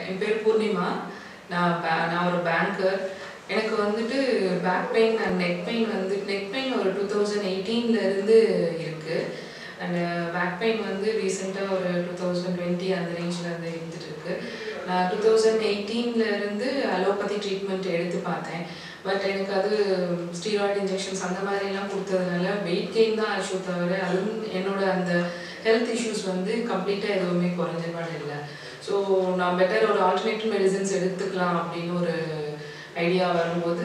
என் பேர் பூர்ணிமா நான் பே- நான் ஒரு பேங்கர் எனக்கு வந்துட்டு back pain and neck pain வந்து நெக் பெயின் ஒரு டூ தௌசண்ட் எயிட்டீன்லேருந்து இருக்குது அண்ட் பேக் பெயின் வந்து ரீசெண்டாக ஒரு டூ தௌசண்ட் டுவெண்ட்டி அந்த ரேஞ்சில் இருந்து இருந்துட்டு இருக்கு நான் டூ தௌசண்ட் இருந்து அலோபதி ட்ரீட்மெண்ட் எடுத்து பார்த்தேன் பட் எனக்கு அது ஸ்டீராய்டு இன்ஜெக்ஷன்ஸ் அந்த மாதிரிலாம் கொடுத்ததுனால வெயிட் கெயின் தான் ஆச்சு தவிர அதுவும் என்னோட அந்த ஹெல்த் இஷ்யூஸ் வந்து கம்ப்ளீட்டாக எதுவுமே குறைஞ்ச பாடு இல்லை ஸோ நான் பெட்டர் ஒரு ஆல்டர்னேட்டிவ் மெடிசன்ஸ் எடுத்துக்கலாம் அப்படின்னு ஒரு ஐடியா வரும்போது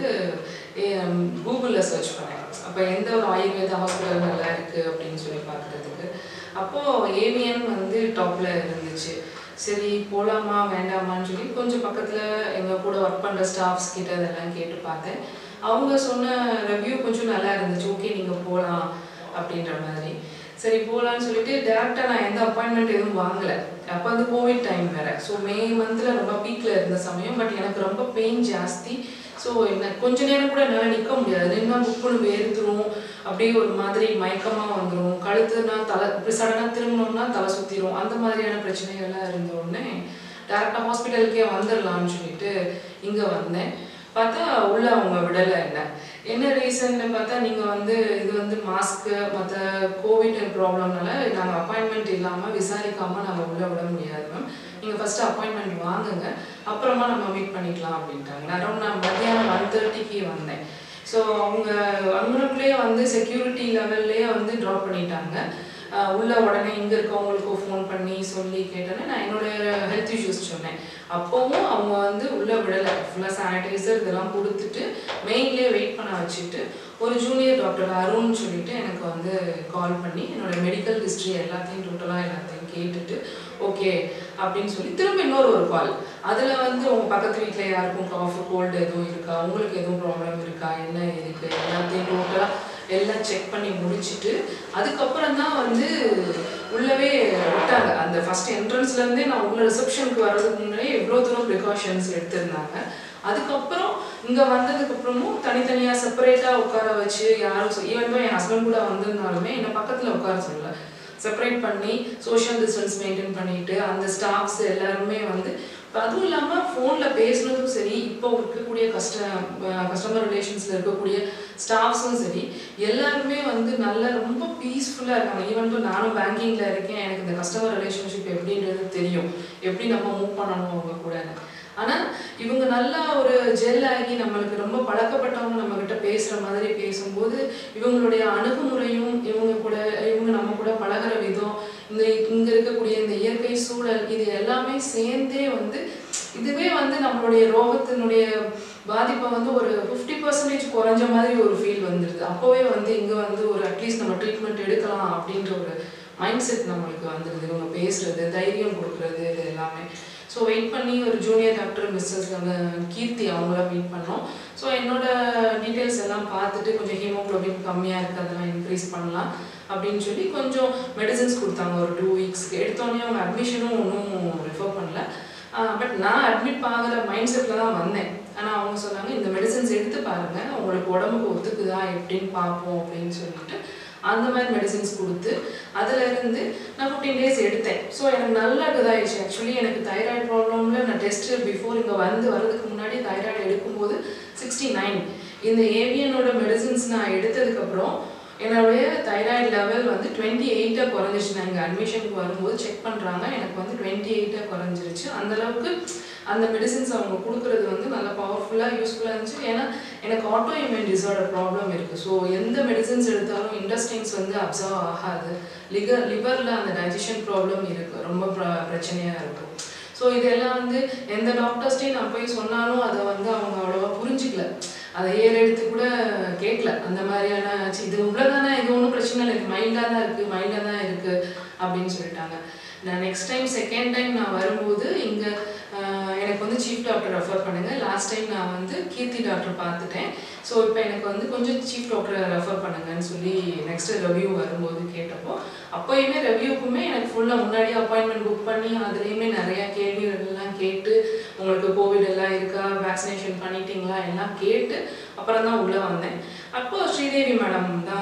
கூகுளில் சர்ச் பண்ணேன் அப்போ எந்த ஒரு ஆயுர்வேத ஹாஸ்பிட்டல் நல்லா இருக்குது அப்படின்னு சொல்லி பார்க்குறதுக்கு அப்போது ஏவிஎன் வந்து டாப்பில் இருந்துச்சு சரி போகலாமா வேண்டாமான்னு சொல்லி கொஞ்சம் பக்கத்தில் எங்கள் கூட ஒர்க் பண்ணுற ஸ்டாஃப்ஸ் கிட்ட அதெல்லாம் கேட்டு பார்த்தேன் அவங்க சொன்ன ரிவ்யூ கொஞ்சம் நல்லா இருந்துச்சு ஓகே நீங்கள் போகலாம் அப்படின்ற மாதிரி சரி போகலான்னு சொல்லிட்டு டேரெக்டாக நான் எந்த அப்பாயின்மெண்ட் எதுவும் வாங்கலை அப்போ வந்து கோவிட் டைம் வேறு ஸோ மே மந்தில் ரொம்ப பீக்கில் இருந்த சமயம் பட் எனக்கு ரொம்ப பெயின் ஜாஸ்தி ஸோ என்ன கொஞ்ச நேரம் கூட என்னால் நிற்க முடியாது நின்னா புக்குன்னு வேர்த்துரும் அப்படியே ஒரு மாதிரி மயக்கமாக வந்துடும் கழுத்துனா தலை இப்படி சடனாக திரும்பினோம்னா தலை சுற்றிடும் அந்த மாதிரியான பிரச்சனைகள்லாம் இருந்த உடனே டேரெக்டாக ஹாஸ்பிட்டலுக்கே வந்துடலாம்னு சொல்லிட்டு இங்கே வந்தேன் பார்த்தா உள்ள அவங்க விடலை என்ன என்ன ரீசன்னு பார்த்தா நீங்கள் வந்து இது வந்து மாஸ்க்கு மற்ற கோவிட் ப்ராப்ளம்னால நாங்கள் அப்பாயின்மெண்ட் இல்லாமல் விசாரிக்காமல் நாங்கள் உள்ளே விட முடியாது மேம் நீங்கள் ஃபஸ்ட்டு அப்பாயின்மெண்ட் வாங்குங்க அப்புறமா நம்ம மீட் பண்ணிக்கலாம் அப்படின்ட்டாங்க அரௌண்ட் நான் மத்தியானம் ஒன் தேர்ட்டிக்கு வந்தேன் ஸோ அவங்க அவங்களுக்குள்ளேயே வந்து செக்யூரிட்டி லெவல்லையே வந்து ட்ராப் பண்ணிட்டாங்க ஆஹ் உள்ள உடனே இங்கே இருக்கவங்களுக்கு ஃபோன் பண்ணி சொல்லி கேட்டேன்னு நான் என்னோட ஹெல்த் இஷ்யூஸ் சொன்னேன் அப்போவும் அவங்க வந்து உள்ளே விடலை ஃபுல்லாக சானிடைசர் இதெல்லாம் கொடுத்துட்டு மெயின்லேயே வெயிட் பண்ண வச்சுட்டு ஒரு ஜூனியர் டாக்டர் அருண் சொல்லிட்டு எனக்கு வந்து கால் பண்ணி என்னோட மெடிக்கல் ஹிஸ்ட்ரி எல்லாத்தையும் டோட்டலாக எல்லாத்தையும் கேட்டுட்டு ஓகே அப்படின்னு சொல்லி திரும்ப இன்னொரு ஒரு கால் அதில் வந்து உங்கள் பக்கத்து வீட்டில் யாருக்கும் காஃபு கோல்டு எதுவும் இருக்கா உங்களுக்கு எதுவும் ப்ராப்ளம் இருக்கா என்ன இருக்கு எல்லாத்தையும் டோட்டலாக எல்லாம் செக் பண்ணி முடிச்சுட்டு அதுக்கப்புறம் தான் வந்து உள்ளவே விட்டாங்க அந்த ஃபர்ஸ்ட் என்ட்ரன்ஸ்லேருந்தே நான் உள்ள ரிசப்ஷனுக்கு வர்றதுக்கு முன்னாடியே எவ்வளோ தூரம் ப்ரிகாஷன்ஸ் எடுத்திருந்தாங்க அதுக்கப்புறம் இங்கே வந்ததுக்கப்புறமும் தனித்தனியாக செப்பரேட்டாக உட்கார வச்சு யாரும் ஈவன் என் ஹஸ்பண்ட் கூட வந்திருந்தாலுமே என்னை பக்கத்தில் உட்கார சொல்லல செப்பரேட் பண்ணி சோஷியல் டிஸ்டன்ஸ் மெயின்டைன் பண்ணிட்டு அந்த ஸ்டாஃப்ஸ் எல்லாருமே வந்து இப்ப அதுவும் இல்லாமல் ஃபோனில் பேசுனதும் சரி இப்போ இருக்கக்கூடிய கஸ்ட கஸ்டமர் ரிலேஷன்ஸில் இருக்கக்கூடிய ஸ்டாஃப்ஸும் சரி எல்லாருமே வந்து நல்ல ரொம்ப பீஸ்ஃபுல்லாக இருக்காங்க ஈவன் இப்போ நானும் பேங்கிங்கில் இருக்கேன் எனக்கு இந்த கஸ்டமர் ரிலேஷன்ஷிப் எப்படின்றது தெரியும் எப்படி நம்ம மூவ் பண்ணணும் அவங்க கூட ஆனால் இவங்க நல்லா ஒரு ஜெல் ஆகி நம்மளுக்கு ரொம்ப பழக்கப்பட்டவங்க நம்ம கிட்ட பேசுகிற மாதிரி பேசும்போது இவங்களுடைய அணுகுமுறையும் இவங்க கூட இவங்க நம்ம கூட பழகுற விதம் இந்த இங்கே இருக்கக்கூடிய இந்த இயற்கை சூழல் இது எல்லாமே சேர்ந்தே வந்து இதுவே வந்து நம்மளுடைய ரோகத்தினுடைய பாதிப்பை வந்து ஒரு ஃபிஃப்டி பர்சன்டேஜ் குறைஞ்ச மாதிரி ஒரு ஃபீல் வந்துடுது அப்போவே வந்து இங்கே வந்து ஒரு அட்லீஸ்ட் நம்ம ட்ரீட்மெண்ட் எடுக்கலாம் அப்படின்ற ஒரு மைண்ட் செட் நம்மளுக்கு வந்துடுது இவங்க பேசுறது தைரியம் கொடுக்குறது இது எல்லாமே ஸோ வெயிட் பண்ணி ஒரு ஜூனியர் டாக்டர் மிஸ்ஸஸ் கீர்த்தி அவங்கள மீட் பண்ணோம் ஸோ என்னோட டீட்டெயில்ஸ் எல்லாம் பார்த்துட்டு கொஞ்சம் ஹீமோக்ளோபின் கம்மியாக இருக்குது அதெல்லாம் இன்க்ரீஸ் பண்ணலாம் அப்படின்னு சொல்லி கொஞ்சம் மெடிசன்ஸ் கொடுத்தாங்க ஒரு டூ வீக்ஸ்க்கு எடுத்தோடனே அவங்க அட்மிஷனும் ஒன்றும் ரெஃபர் பண்ணல பட் நான் அட்மிட் ஆகிற மைண்ட் செட்டில் தான் வந்தேன் ஆனால் அவங்க சொன்னாங்க இந்த மெடிசன்ஸ் எடுத்து பாருங்கள் உங்களுக்கு உடம்புக்கு ஒத்துக்குதா எப்படின்னு பார்ப்போம் அப்படின்னு சொல்லிட்டு அந்த மாதிரி மெடிசின்ஸ் கொடுத்து அதுல இருந்து நான் ஃபிஃப்டீன் டேஸ் எடுத்தேன் ஸோ எனக்கு நல்லா இதாகிடுச்சு ஆக்சுவலி எனக்கு தைராய்டு ப்ராப்ளமில் நான் டெஸ்ட் பிஃபோர் இங்கே வந்து வர்றதுக்கு முன்னாடி தைராய்டு எடுக்கும்போது சிக்ஸ்டி நைன் இந்த ஏவியனோட மெடிசின்ஸ் நான் எடுத்ததுக்கப்புறம் என்னுடைய தைராய்டு லெவல் வந்து டுவெண்ட்டி எயிட்டாக குறைஞ்சிருச்சு நான் இங்கே அட்மிஷனுக்கு வரும்போது செக் பண்ணுறாங்க எனக்கு வந்து டுவெண்ட்டி எயிட்டாக குறைஞ்சிருச்சு அந்தளவுக்கு அந்த மெடிசின்ஸ் அவங்க கொடுக்குறது வந்து நல்லா பவர்ஃபுல்லாக யூஸ்ஃபுல்லாக இருந்துச்சு ஏன்னா எனக்கு ஆட்டோ இம்யூன் டிசார்டர் ப்ராப்ளம் இருக்குது ஸோ எந்த மெடிசின்ஸ் எடுத்தாலும் இண்டஸ்டைன்ஸ் வந்து அப்சர்வ் ஆகாது லிகர் லிவரில் அந்த டைஜஷன் ப்ராப்ளம் இருக்குது ரொம்ப ப்ர பிரச்சனையாக இருக்கும் ஸோ இதெல்லாம் வந்து எந்த டாக்டர்ஸ்டையும் நான் போய் சொன்னாலும் அதை வந்து அவங்க அவ்வளோவா புரிஞ்சிக்கல அதை ஏற எடுத்து கூட கேட்கல அந்த மாதிரியான சி, இது இவ்வளோதானே இது ஒன்றும் பிரச்சனை இல்லை இது மைல்டாக தான் இருக்குது மைல்டாக தான் இருக்குது அப்படின்னு சொல்லிட்டாங்க நான் நெக்ஸ்ட் டைம் செகண்ட் டைம் நான் வரும்போது இங்கே எனக்கு வந்து சீஃப் டாக்டர் ரெஃபர் பண்ணுங்கள் லாஸ்ட் டைம் நான் வந்து கீர்த்தி டாக்டர் பார்த்துட்டேன் ஸோ இப்போ எனக்கு வந்து கொஞ்சம் சீஃப் டாக்டரை ரெஃபர் பண்ணுங்கன்னு சொல்லி நெக்ஸ்ட் ரிவ்யூ வரும்போது கேட்டப்போ அப்போயுமே ரிவ்யூக்குமே எனக்கு ஃபுல்லாக முன்னாடியே அப்பாயின்மெண்ட் புக் பண்ணி அதுலேயுமே நிறையா கேள்விகள்லாம் கேட்டு உங்களுக்கு கோவிட் எல்லாம் இருக்கா வேக்சினேஷன் பண்ணிட்டீங்களா எல்லாம் கேட்டு அப்புறம் தான் உள்ளே வந்தேன் அப்போ ஸ்ரீதேவி மேடம் தான்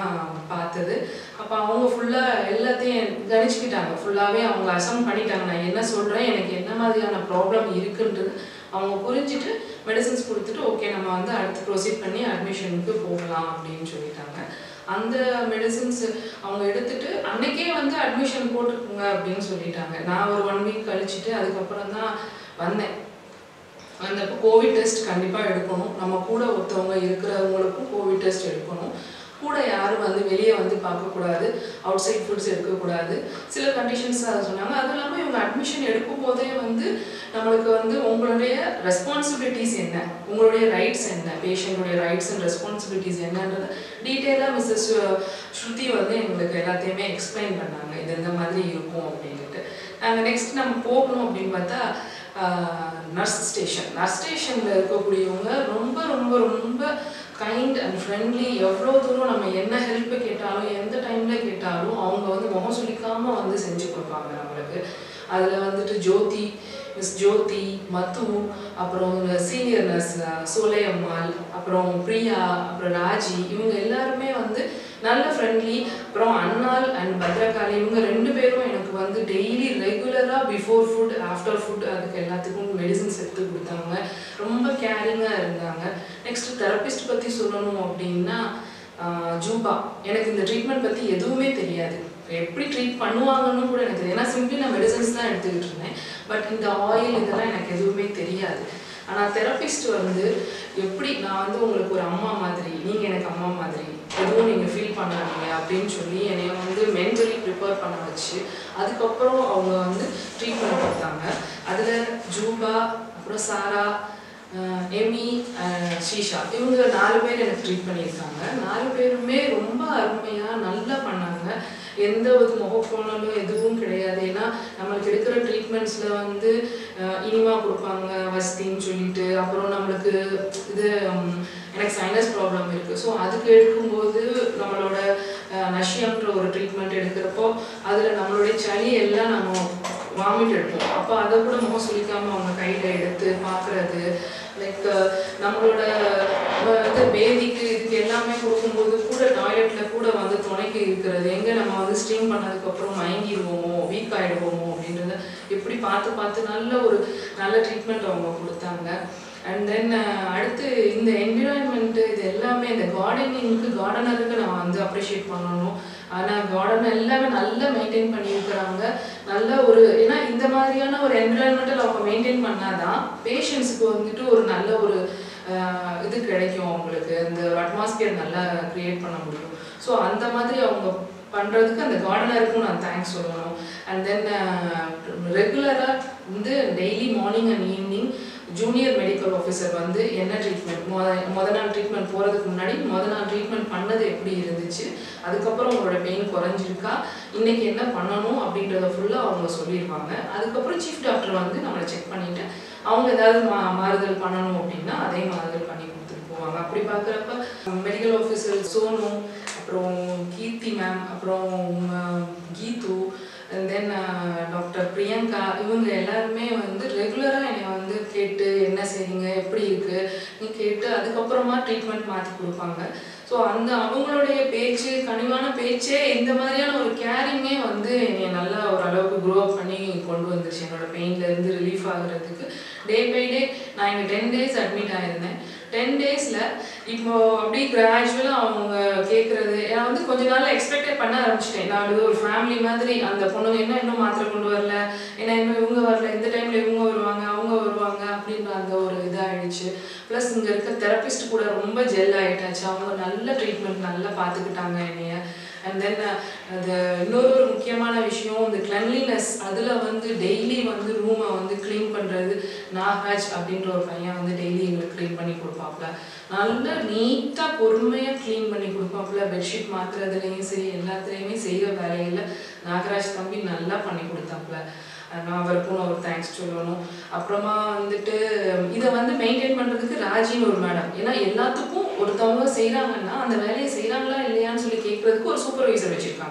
பார்த்தது அப்போ அவங்க ஃபுல்லாக எல்லாத்தையும் கணிச்சுக்கிட்டாங்க ஃபுல்லாகவே அவங்க அசம் பண்ணிட்டாங்க நான் என்ன சொல்கிறேன் எனக்கு என்ன மாதிரியான ப்ராப்ளம் இருக்குன்றது அவங்க புரிஞ்சுட்டு மெடிசன்ஸ் கொடுத்துட்டு ஓகே நம்ம வந்து அடுத்து ப்ரொசீட் பண்ணி அட்மிஷனுக்கு போகலாம் அப்படின்னு சொல்லிட்டாங்க அந்த மெடிசின்ஸ் அவங்க எடுத்துட்டு அன்னைக்கே வந்து அட்மிஷன் போட்டுக்கோங்க அப்படின்னு சொல்லிட்டாங்க நான் ஒரு ஒன் வீக் கழிச்சுட்டு அதுக்கப்புறம் தான் வந்தேன் வந்தப்போ கோவிட் டெஸ்ட் கண்டிப்பாக எடுக்கணும் நம்ம கூட ஒருத்தவங்க இருக்கிறவங்களுக்கும் கோவிட் டெஸ்ட் எடுக்கணும் கூட யாரும் வந்து வெளியே வந்து பார்க்கக்கூடாது அவுட் சைட் ஃபுட்ஸ் எடுக்கக்கூடாது சில கண்டிஷன்ஸ் அதை சொன்னாங்க அதுவும் இல்லாமல் இவங்க அட்மிஷன் எடுக்கும் போதே வந்து நம்மளுக்கு வந்து உங்களுடைய ரெஸ்பான்சிபிலிட்டிஸ் என்ன உங்களுடைய ரைட்ஸ் என்ன பேஷண்ட்டுடைய ரைட்ஸ் அண்ட் ரெஸ்பான்சிபிலிட்டிஸ் என்னன்றது டீட்டெயிலாக மிஸ்ஸஸ் ஸ்ருதி வந்து எங்களுக்கு எல்லாத்தையுமே எக்ஸ்பிளைன் பண்ணாங்க இது இந்த மாதிரி இருக்கும் அப்படின்ட்டு நாங்கள் நெக்ஸ்ட் நம்ம போகணும் அப்படின்னு பார்த்தா நர்ஸ் ஸ்டேஷன் நர்ஸ் ஸ்டேஷனில் இருக்கக்கூடியவங்க ரொம்ப ரொம்ப ரொம்ப கைண்ட் அண்ட் ஃப்ரெண்ட்லி எவ்வளோ தூரம் நம்ம என்ன ஹெல்ப் கேட்டாலும் எந்த டைமில் கேட்டாலும் அவங்க வந்து முகம் சுளிக்காமல் வந்து செஞ்சு கொடுப்பாங்க நம்மளுக்கு அதில் வந்துட்டு ஜோதி மிஸ் ஜோதி மத்து அப்புறம் சீனியர் நர்ஸ் சோலை அம்மாள் அப்புறம் பிரியா அப்புறம் ராஜி இவங்க எல்லாருமே வந்து நல்ல ஃப்ரெண்ட்லி அப்புறம் அன்னாள் அண்ட் பத்ரகாளி இவங்க ரெண்டு பேரும் எனக்கு வந்து டெய்லி ரெகுலராக பிஃபோர் ஃபுட் ஆஃப்டர் ஃபுட் அதுக்கு எல்லாத்துக்கும் மெடிசின்ஸ் எடுத்து கொடுத்தாங்க ரொம்ப கேரிங்காக இருந்தாங்க நெக்ஸ்ட் தெரபிஸ்ட் பற்றி சொல்லணும் அப்படின்னா ஜூபா எனக்கு இந்த ட்ரீட்மெண்ட் பற்றி எதுவுமே தெரியாது எப்படி ட்ரீட் பண்ணுவாங்கன்னு கூட எனக்கு தெரியும் ஏன்னா சிம்பிளி நான் மெடிசன்ஸ் தான் எடுத்துக்கிட்டு இருந்தேன் பட் இந்த ஆயில் இதெல்லாம் எனக்கு எதுவுமே தெரியாது ஆனால் தெரபிஸ்ட் வந்து எப்படி நான் வந்து உங்களுக்கு ஒரு அம்மா மாதிரி நீங்கள் எனக்கு அம்மா மாதிரி எதுவும் நீங்கள் ஃபீல் பண்ணாதீங்க அப்படின்னு சொல்லி என்னை வந்து மென்டலி ப்ரிப்பேர் பண்ண வச்சு அதுக்கப்புறம் அவங்க வந்து ட்ரீட்மெண்ட் கொடுத்தாங்க அதில் ஜூபா அப்புறம் சாரா எமி ஷீஷா இவங்க நாலு பேர் எனக்கு ட்ரீட் பண்ணியிருக்காங்க நாலு பேருமே ரொம்ப அருமையாக நல்லா பண்ணாங்க எந்த ஒரு முகக்கோணலும் எதுவும் கிடையாது ஏன்னா நம்மளுக்கு எடுக்கிற ட்ரீட்மெண்ட்ஸில் வந்து இனிமா கொடுப்பாங்க வசதின்னு சொல்லிட்டு அப்புறம் நம்மளுக்கு இது எனக்கு சைனஸ் ப்ராப்ளம் இருக்குது ஸோ அதுக்கு எடுக்கும்போது நம்மளோட நஷியம்ன்ற ஒரு ட்ரீட்மெண்ட் எடுக்கிறப்போ அதில் நம்மளுடைய சளி எல்லாம் நம்ம வாமிட் எடுப்போம் அப்போ அதை கூட முகம் சுளிக்காமல் அவங்க கையில் எடுத்து பார்க்குறது லைக் நம்மளோட இது பேதிக்கு இதுக்கு எல்லாமே கொடுக்கும்போது கூட டாய்லெட்டில் கூட வந்து துணைக்கு இருக்கிறது எங்கே நம்ம வந்து ஸ்டீம் பண்ணதுக்கப்புறம் மயங்கிடுவோமோ வீக் ஆகிடுவோமோ அப்படின்றத எப்படி பார்த்து பார்த்து நல்ல ஒரு நல்ல ட்ரீட்மெண்ட் அவங்க கொடுத்தாங்க அண்ட் தென் அடுத்து இந்த என்விரான்மெண்ட்டு இது எல்லாமே இந்த கார்டனிங்க்கு கார்டனருக்கு நான் வந்து அப்ரிஷியேட் பண்ணணும் ஆனால் கார்டன் எல்லாமே நல்லா மெயின்டைன் பண்ணியிருக்கிறாங்க நல்ல ஒரு ஏன்னா இந்த மாதிரியான ஒரு என்விரான்மெண்டல் அவங்க மெயின்டைன் பண்ணாதான் பேஷண்ட்ஸுக்கு வந்துட்டு ஒரு நல்ல ஒரு இது கிடைக்கும் அவங்களுக்கு இந்த அட்மாஸ்பியர் நல்லா க்ரியேட் பண்ண முடியும் ஸோ அந்த மாதிரி அவங்க பண்ணுறதுக்கு அந்த கார்டனருக்கும் நான் தேங்க்ஸ் சொல்லணும் அண்ட் தென் ரெகுலராக வந்து daily morning and evening junior medical officer வந்து என்ன ட்ரீட்மெண்ட் மொத முத நாள் ட்ரீட்மெண்ட் போகிறதுக்கு முன்னாடி முத நாள் ட்ரீட்மெண்ட் பண்ணது எப்படி இருந்துச்சு அதுக்கப்புறம் உங்களோட பெயின் குறைஞ்சிருக்கா இன்னைக்கு என்ன பண்ணணும் அப்படின்றத ஃபுல்லாக அவங்க சொல்லியிருப்பாங்க அதுக்கப்புறம் சீஃப் டாக்டர் வந்து நம்மளை செக் பண்ணிவிட்டு அவங்க ஏதாவது மா மாறுதல் பண்ணணும் அப்படின்னா அதே மாறுதல் பண்ணி கொடுத்துட்டு போவாங்க அப்படி பார்க்குறப்ப மெடிக்கல் ஆஃபீஸர் சோனு அப்புறம் கீர்த்தி மேம் அப்புறம் கீது தென் டாக்டர் பிரியங்கா இவங்க எல்லாருமே வந்து ரெகுலராக என்னை வந்து கேட்டு என்ன செய்றீங்க எப்படி இருக்குது கேட்டு அதுக்கப்புறமா ட்ரீட்மெண்ட் மாற்றி கொடுப்பாங்க ஸோ அந்த அவங்களுடைய பேச்சு கனிவான பேச்சே இந்த மாதிரியான ஒரு கேரிங்கே வந்து என்னை நல்லா ஓரளவுக்கு க்ரோ அப் பண்ணி கொண்டு வந்துருச்சு என்னோட பெயின்லேருந்து ரிலீஃப் ஆகுறதுக்கு டே பை டே நான் இங்கே டென் டேஸ் அட்மிட் ஆயிருந்தேன் டென் டேஸில் இப்போ அப்படியே கிராஜுவலாக அவங்க கேட்குறது நான் வந்து கொஞ்ச நாள் எக்ஸ்பெக்டே பண்ண ஆரம்பிச்சிட்டேன் நான் இது ஒரு ஃபேமிலி மாதிரி அந்த பொண்ணுங்க என்ன இன்னும் மாத்திரை கொண்டு வரல ஏன்னா இன்னும் இவங்க வரல இந்த டைமில் இவங்க வருவாங்க அவங்க வருவாங்க அப்படின்ற அந்த ஒரு இதாகிடுச்சு ப்ளஸ் இங்கே இருக்க தெரபிஸ்ட் கூட ரொம்ப ஜெல் ஆகிட்டாச்சு அவங்க நல்ல ட்ரீட்மெண்ட் நல்லா பார்த்துக்கிட்டாங்க என்னைய அண்ட் தென் அது இன்னொரு ஒரு முக்கியமான விஷயம் இந்த கிளன்லினஸ் அதில் வந்து டெய்லி வந்து ரூமை வந்து க்ளீன் பண்ணுறது நாகராஜ் அப்படின்ற ஒரு பையன் வந்து டெய்லி எங்களுக்கு க்ளீன் பண்ணி கொடுப்பாப்புல நல்லா நீட்டாக பொறுமையாக க்ளீன் பண்ணி கொடுப்பாப்புல பெட்ஷீட் மாற்றுறதுலேயும் சரி எல்லாத்துலேயுமே செய்கிற வேலையில் நாகராஜ் தம்பி நல்லா பண்ணி கொடுத்தாப்புல நான் அவருக்கும் ஒரு தேங்க்ஸ் சொல்லணும் அப்புறமா வந்துட்டு இதை வந்து மெயின்டைன் பண்ணுறதுக்கு ராஜின்னு ஒரு மேடம் ஏன்னா எல்லாத்துக்கும் ஒருத்தவங்க செய்கிறாங்கன்னா அந்த வேலையை செய்கிறாங்களா இல்லையான்னு சொல்லி கேட்குறதுக்கு ஒரு சூப்பர்வைசர் வச்சுருக்காங்க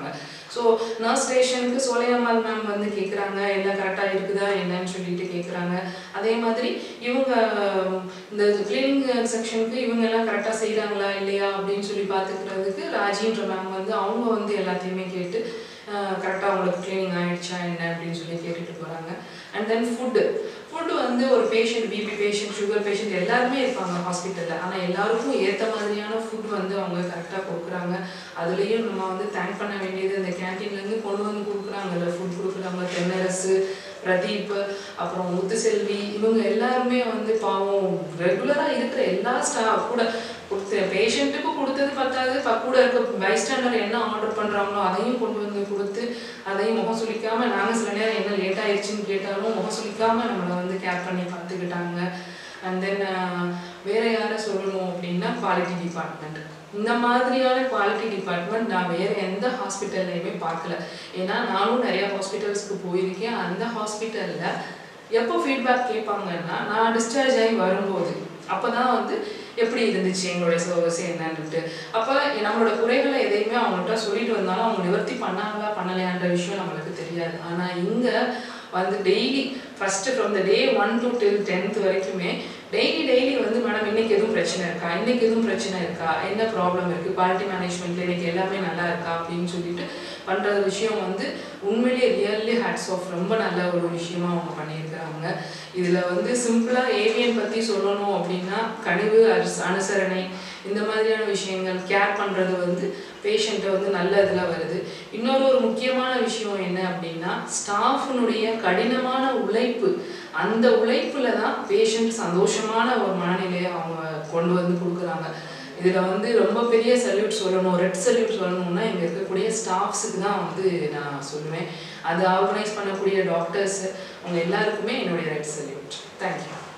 ஸோ நர்ஸ் ஸ்டேஷனுக்கு சோலையம்மாள் மேம் வந்து கேட்குறாங்க எல்லாம் கரெக்டாக இருக்குதா என்னன்னு சொல்லிட்டு கேட்குறாங்க அதே மாதிரி இவங்க இந்த கிளீனிங் செக்ஷனுக்கு இவங்க எல்லாம் கரெக்டாக செய்கிறாங்களா இல்லையா அப்படின்னு சொல்லி பார்த்துக்கிறதுக்கு ராஜின்ற மேம் வந்து அவங்க வந்து எல்லாத்தையுமே கேட்டு கரெக்டாக அவங்களுக்கு க்ளீனிங் ஆயிடுச்சா என்ன அப்படின்னு சொல்லி கேட்டுட்டு போகிறாங்க அண்ட் தென் ஃபுட்டு ஃபுட்டு வந்து ஒரு patient BP patient sugar patient எல்லாருமே இருப்பாங்க ஹாஸ்பிட்டலில் ஆனால் எல்லாருக்கும் ஏற்ற மாதிரியான ஃபுட் வந்து அவங்க கரெக்டாக கொடுக்குறாங்க அதுலேயும் நம்ம வந்து தேங்க் பண்ண வேண்டியது இந்த கேன்டீன்லேருந்து கொண்டு வந்து கொடுக்குறாங்கல்ல ஃபுட் கொடுக்குறாங்க தென்னரசு பிரதீப் அப்புறம் முத்துசெல்வி இவங்க எல்லாருமே வந்து பாவம் ரெகுலராக இருக்கிற எல்லா ஸ்டாஃப் கூட கொடுத்த பேஷண்ட்டுக்கு கொடுத்தது பத்தாது ப கூட இருக்க பைஸ்டாண்டர் என்ன ஆர்டர் பண்ணுறாங்களோ அதையும் கொண்டு வந்து கொடுத்து அதையும் முகம் சுளிக்காம நாங்கள் சில நேரம் என்ன லேட் ஆயிடுச்சுன்னு கேட்டாலும் முகம் சுளிக்காம நம்மளை வந்து கேர் பண்ணி பார்த்துக்கிட்டாங்க அண்ட் தென் வேற யாரை சொல்லணும் அப்படின்னா குவாலிட்டி டிபார்ட்மெண்ட் இந்த மாதிரியான குவாலிட்டி டிபார்ட்மெண்ட் நான் வேற எந்த ஹாஸ்பிட்டல்லையுமே பார்க்கல ஏன்னா நானும் நிறைய ஹாஸ்பிட்டல்ஸ்க்கு போயிருக்கேன் அந்த ஹாஸ்பிட்டல்ல எப்போ ஃபீட்பேக் கேட்பாங்கன்னா நான் டிஸ்சார்ஜ் ஆகி வரும்போது அப்பதான் வந்து எப்படி இருந்துச்சு எங்களுடைய சர்வீஸ் என்னன்ட்டு அப்போ நம்மளோட குறைகளை எதையுமே அவங்கள்ட்ட சொல்லிட்டு வந்தாலும் அவங்க நிவர்த்தி பண்ணாங்களா பண்ணலையான்ற விஷயம் நம்மளுக்கு தெரியாது ஆனால் இங்கே வந்து daily first from the day one to till tenth வரைக்குமே டெய்லி டெய்லி வந்து மேடம் இன்னைக்கு எதுவும் பிரச்சனை இருக்கா இன்னைக்கு எதுவும் பிரச்சனை இருக்கா என்ன ப்ராப்ளம் இருக்குது குவாலிட்டி மேனேஜ்மெண்ட்டில் இன்னைக்கு எல்லாமே நல்லா இருக்கா அப்படின்னு சொல்லிட்டு பண்ணுற விஷயம் வந்து உண்மையிலேயே ரியல்லி ஹேட்ஸ் ஆஃப் ரொம்ப நல்ல ஒரு விஷயமா அவங்க பண்ணியிருக்கிறாங்க இதில் வந்து சிம்பிளாக ஏவியன் பற்றி சொல்லணும் அப்படின்னா கனிவு அரிஸ் அனுசரணை இந்த மாதிரியான விஷயங்கள் கேர் பண்ணுறது வந்து பேஷண்ட்டை வந்து நல்ல இதில் வருது இன்னொரு ஒரு முக்கியமான விஷயம் என்ன அப்படின்னா ஸ்டாஃபினுடைய கடினமான உழைப்பு அந்த உழைப்புல தான் பேஷண்ட் சந்தோஷமான ஒரு மனநிலையை அவங்க கொண்டு வந்து கொடுக்குறாங்க இதில் வந்து ரொம்ப பெரிய சல்யூட் சொல்லணும் ரெட் சல்யூட் சொல்லணும்னா இங்கே இருக்கக்கூடிய ஸ்டாஃப்ஸுக்கு தான் வந்து நான் சொல்லுவேன் அது ஆர்கனைஸ் பண்ணக்கூடிய டாக்டர்ஸ் அவங்க எல்லாருக்குமே என்னுடைய ரெட் சல்யூட் தேங்க்யூ